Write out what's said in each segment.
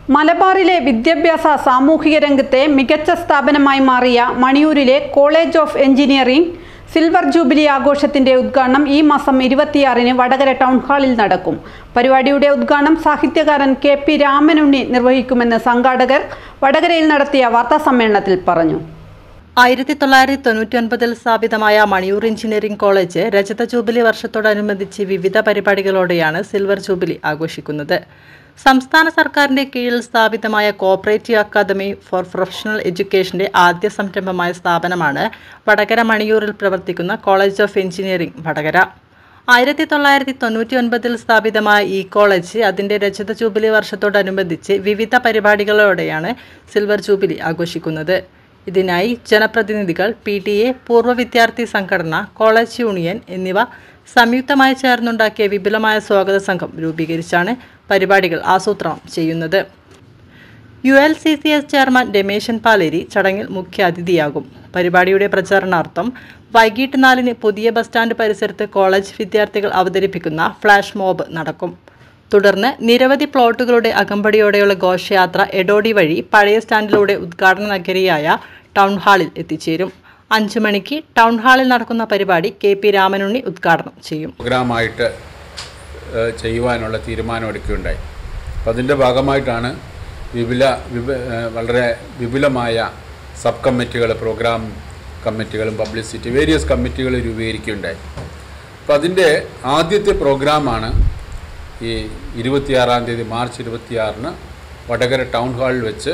മലബാറിലെ വിദ്യാഭ്യാസ സാമൂഹിക രംഗത്തെ മികച്ച സ്ഥാപനമായി മാറിയ മണിയൂരിലെ college of engineering silver jubilee ആഘോഷത്തിന്റെ ഉദ്ഘാടനം ഈ മാസം ഇരുപത്തിയാറിന് വടകര ടൗൺ ഹാളിൽ നടക്കും പരിപാടിയുടെ ഉദ്ഘാടനം സാഹിത്യകാരൻ കെ പി രാമനുണ്ണി നിർവഹിക്കുമെന്ന് സംഘാടകർ വടകരയിൽ നടത്തിയ വാർത്താസമ്മേളനത്തിൽ പറഞ്ഞു ആയിരത്തി തൊള്ളായിരത്തി തൊണ്ണൂറ്റി ഒൻപതിൽ സ്ഥാപിതമായ മണിയൂർ എഞ്ചിനീയറിംഗ് കോളേജ് രജത ജൂബിലി വർഷത്തോടനുബന്ധിച്ച് വിവിധ പരിപാടികളോടെയാണ് സിൽവർ ജൂബിലി ആഘോഷിക്കുന്നത് സംസ്ഥാന സർക്കാരിന്റെ കീഴിൽ സ്ഥാപിതമായ കോപ്പറേറ്റീവ് അക്കാദമി ഫോർ പ്രൊഫഷണൽ എഡ്യൂക്കേഷന്റെ ആദ്യ സംരംഭമായ സ്ഥാപനമാണ് വടകര മണിയൂരിൽ പ്രവർത്തിക്കുന്ന കോളേജ് ഓഫ് എഞ്ചിനീയറിംഗ് വടകര ആയിരത്തി തൊള്ളായിരത്തി തൊണ്ണൂറ്റി ഒൻപതിൽ സ്ഥാപിതമായ ഈ കോളേജ് അതിന്റെ രജത ജൂബിലി വർഷത്തോടനുബന്ധിച്ച് വിവിധ പരിപാടികളോടെയാണ് സിൽവർ ജൂബിലി ആഘോഷിക്കുന്നത് ഇതിനായി ജനപ്രതിനിധികൾ പി ടി എ പൂർവ്വ വിദ്യാർത്ഥി സംഘടന കോളേജ് യൂണിയൻ എന്നിവ സംയുക്തമായി ചേർന്നുണ്ടാക്കിയ വിപുലമായ സ്വാഗത സംഘം രൂപീകരിച്ചാണ് പരിപാടികൾ ആസൂത്രണം ചെയ്യുന്നത് U L C C S chairman Rameshan Paleri ചടങ്ങിൽ മുഖ്യ അതിഥിയാകും പരിപാടിയുടെ പ്രചാരണാർത്ഥം വൈകിട്ട് നാലിന് പുതിയ ബസ് സ്റ്റാൻഡ് പരിസരത്ത് കോളേജ് വിദ്യാർത്ഥികൾ അവതരിപ്പിക്കുന്ന ഫ്ലാഷ് മോബ് നടക്കും തുടർന്ന് നിരവധി പ്ലോട്ടുകളുടെ അകമ്പടിയോടെയുള്ള ഘോഷയാത്ര എഡോഡി വഴി പഴയ സ്റ്റാൻഡിലൂടെ ഉദ്ഘാടന നഗരിയായ ടൗൺ ഹാളിൽ എത്തിച്ചേരും അഞ്ചു മണിക്ക് ടൗൺ ഹാളിൽ നടക്കുന്ന പരിപാടി കെ പി രാമനുണ്ണി ഉദ്ഘാടനം ചെയ്യും പ്രോഗ്രാമായിട്ട് ഏഹ്, ചെയ്യുവാനുള്ള തീരുമാനമെടുക്കുകയുണ്ടായി അപ്പം അതിൻ്റെ ഭാഗമായിട്ടാണ് വിപുല വിപ ഏഹ്, വളരെ വിപുലമായ സബ് കമ്മിറ്റികൾ പ്രോഗ്രാം കമ്മിറ്റികളും പബ്ലിസിറ്റി വേരിയസ് കമ്മിറ്റികൾ രൂപീകരിക്കുകയുണ്ടായി അപ്പം അതിൻ്റെ ആദ്യത്തെ പ്രോഗ്രാമാണ് ഈ ഇരുപത്തിയാറാം തീയതി മാർച്ച് ഇരുപത്തിയാറിന് വടകര ടൗൺ ഹാളിൽ വെച്ച്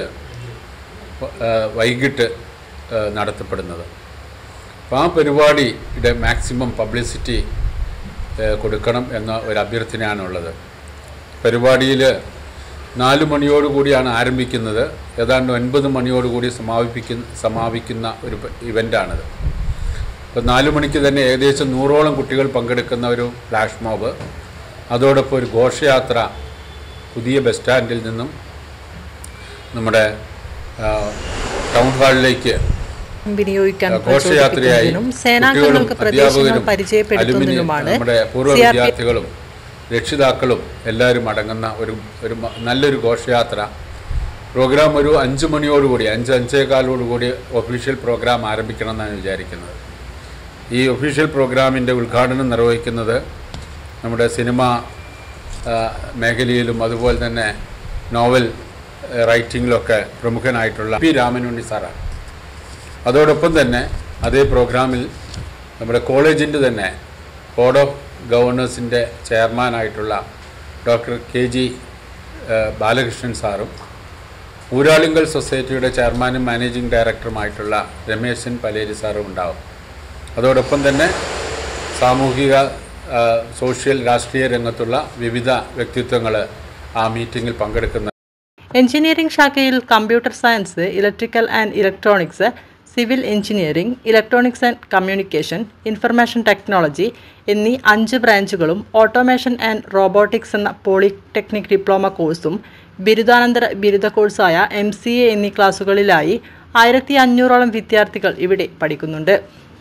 ഏഹ്, വൈകിട്ട് ഏഹ്, നടത്തപ്പെടുന്നത് അപ്പോൾ ആ പരിപാടിയുടെ മാക്സിമം പബ്ലിസിറ്റി ഏഹ്, കൊടുക്കണം എന്ന ഒരു അഭ്യർത്ഥനയാണുള്ളത് പരിപാടിയിൽ നാല് മണിയോടുകൂടിയാണ് ആരംഭിക്കുന്നത് ഏതാണ്ട് ഒൻപത് മണിയോടുകൂടി സമാപിക്കുന്ന സമാപിക്കുന്ന ഒരു പ- ഇവൻ്റാണിത് അപ്പോൾ നാല് മണിക്ക് തന്നെ ഏകദേശം നൂറോളം കുട്ടികൾ പങ്കെടുക്കുന്ന ഒരു ഫ്ലാഷ് മോബ് അതോടൊപ്പം ഒരു ഘോഷയാത്ര പുതിയ ബസ് സ്റ്റാൻഡിൽ നിന്നും നമ്മുടെ ആ, ടൗൺ ഹാളിലേക്ക് വിനിയോഗിക്കാൻ ഘോഷയാത്രയായി പ്രചോദിപ്പിക്കുന്നതിനും സേനാംഗങ്ങൾക്ക് കുട്ടികളും പ്രദേശങ്ങൾ അധ്യാപകരും പരിചയപ്പെടുത്തുന്നതിനുമാണ് അലുമിനി നമ്മുടെ പൂർവ്വ സി ആർ പി വിദ്യാർത്ഥികളും രക്ഷിതാക്കളും എല്ലാവരും അടങ്ങുന്ന ഒരു ഒരു മ- നല്ലൊരു ഘോഷയാത്ര പ്രോഗ്രാം ഒരു അഞ്ച് മണിയോടുകൂടി അഞ്ച് അഞ്ചേകാലോടുകൂടി ഒഫീഷ്യൽ പ്രോഗ്രാം ആരംഭിക്കണം എന്നാണ് വിചാരിക്കുന്നത് ഈ ഒഫീഷ്യൽ പ്രോഗ്രാമിൻ്റെ ഉദ്ഘാടനം നിർവഹിക്കുന്നത് നമ്മുടെ സിനിമ ആ, മേഖലയിലും അതുപോലെ തന്നെ നോവൽ ആ, റൈറ്റിങ്ങിലൊക്കെ പ്രമുഖനായിട്ടുള്ള പി രാമനുണ്ണി സാറാണ് അതോടൊപ്പം തന്നെ അതേ പ്രോഗ്രാമിൽ നമ്മുടെ കോളേജിൻ്റെ തന്നെ ബോർഡ് ഓഫ് ഗവർണേഴ്സിൻ്റെ ചെയർമാനായിട്ടുള്ള ഡോക്ടർ കെ ജി ഏഹ്, ബാലകൃഷ്ണൻ സാറും ഊരാളുങ്കൽ സൊസൈറ്റിയുടെ ചെയർമാനും മാനേജിംഗ് ഡയറക്ടറുമായിട്ടുള്ള രമേശൻ പലേരി സാറും ഉണ്ടാവും അതോടൊപ്പം തന്നെ സാമൂഹിക ആ, സോഷ്യൽ രാഷ്ട്രീയ രംഗത്തുള്ള വിവിധ വ്യക്തിത്വങ്ങൾ ആ മീറ്റിങ്ങിൽ പങ്കെടുക്കുന്ന എഞ്ചിനീയറിംഗ് ശാഖയിൽ computer science electrical and electronics civil engineering electronics and communication information technology എന്നീ അഞ്ച് ബ്രാഞ്ചുകളും ഓട്ടോമേഷൻ ആൻഡ് റോബോട്ടിക്സ് എന്ന പോളിടെക്നിക് ഡിപ്ലോമ കോഴ്സും ബിരുദാനന്തര ബിരുദ കോഴ്സായ എം സി എ എന്നീ ക്ലാസുകളിലായി ആയിരത്തി അഞ്ഞൂറോളം വിദ്യാർത്ഥികൾ ഇവിടെ പഠിക്കുന്നുണ്ട്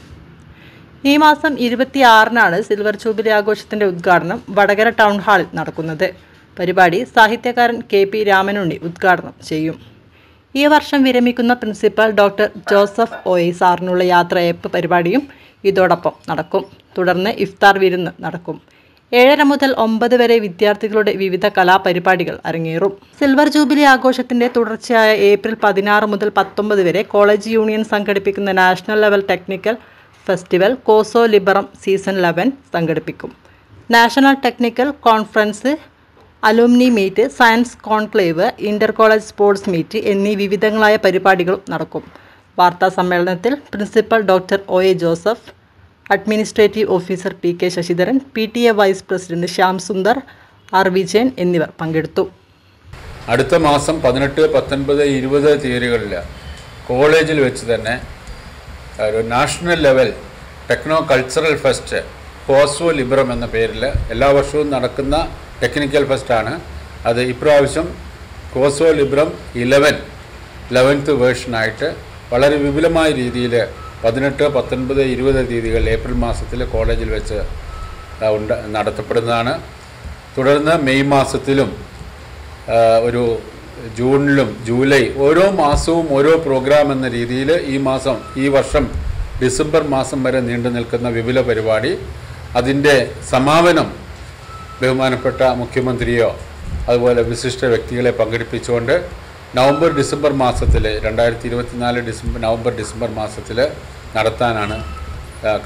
ഈ മാസം ഇരുപത്തിയാറിനാണ് സിൽവർ ജൂബിലി ആഘോഷത്തിന്റെ ഉദ്ഘാടനം വടകര ടൗൺ ഹാളിൽ നടക്കുന്നത് പരിപാടി സാഹിത്യകാരൻ കെ പി രാമനുണ്ണി ഉദ്ഘാടനം ചെയ്യും ഈ വർഷം വിരമിക്കുന്ന പ്രിൻസിപ്പൽ ഡോക്ടർ ജോസഫ് ഒയ് സാറിനുള്ള യാത്രയയപ്പ് പരിപാടിയും ഇതോടൊപ്പം നടക്കും തുടർന്ന് ഇഫ്താർ വിരുന്ന് നടക്കും ഏഴര മുതൽ ഒമ്പത് വരെ വിദ്യാർത്ഥികളുടെ വിവിധ കലാപരിപാടികൾ അരങ്ങേറും സിൽവർ ജൂബിലി ആഘോഷത്തിന്റെ തുടർച്ചയായ ഏപ്രിൽ പതിനാറ് മുതൽ പത്തൊമ്പത് വരെ കോളേജ് യൂണിയൻ സംഘടിപ്പിക്കുന്ന നാഷണൽ ലെവൽ ടെക്നിക്കൽ ഫെസ്റ്റിവൽ കോസോ ലിബറം സീസൺ ലെവൻ സംഘടിപ്പിക്കും national technical conference alumni meet science conclave inter college sports meet എന്നീ വിവിധങ്ങളായ പരിപാടികളും നടക്കും വാർത്താ സമ്മേളനത്തിൽ principal doctor O A Joseph administrative officer P K Sasidharan P T A vice president Shyam Sundar R Vijayan എന്നിവർ പങ്കെടുത്തു അടുത്ത മാസം പതിനെട്ട് പത്തൊൻപത് ഇരുപത് തീയതികളിൽ കോളേജിൽ വെച്ച് തന്നെ ഒരു national level techno cultural fest കോസോ ലിബ്രം എന്ന പേരിൽ എല്ലാ വർഷവും നടക്കുന്ന ടെക്നിക്കൽ ഫെസ്റ്റാണ് അത് ഇപ്രാവശ്യം കോസോ ലിബ്രം ഇലവൻ ലെവൻത്ത് വേർഷനായിട്ട് വളരെ വിപുലമായ രീതിയിൽ പതിനെട്ട് പത്തൊൻപത് ഇരുപത് തീയതികൾ ഏപ്രിൽ മാസത്തിൽ കോളേജിൽ വെച്ച് ആ, ഉണ്ട് നടത്തപ്പെടുന്നതാണ് തുടർന്ന് മെയ് മാസത്തിലും ആ, ഒരു ജൂണിലും ജൂലൈ ഓരോ മാസവും ഓരോ പ്രോഗ്രാം എന്ന രീതിയിൽ ഈ മാസം ഈ വർഷം ഡിസംബർ മാസം വരെ നീണ്ടു നിൽക്കുന്ന വിപുല പരിപാടി അതിൻ്റെ സമാപനം ബഹുമാനപ്പെട്ട മുഖ്യമന്ത്രിയോ അതുപോലെ വിശിഷ്ട വ്യക്തികളെ പങ്കെടുപ്പിച്ചുകൊണ്ട് നവംബർ ഡിസംബർ മാസത്തിൽ രണ്ടായിരത്തി ഇരുപത്തിനാല് ഡിസംബർ നവംബർ ഡിസംബർ മാസത്തിൽ നടത്താനാണ്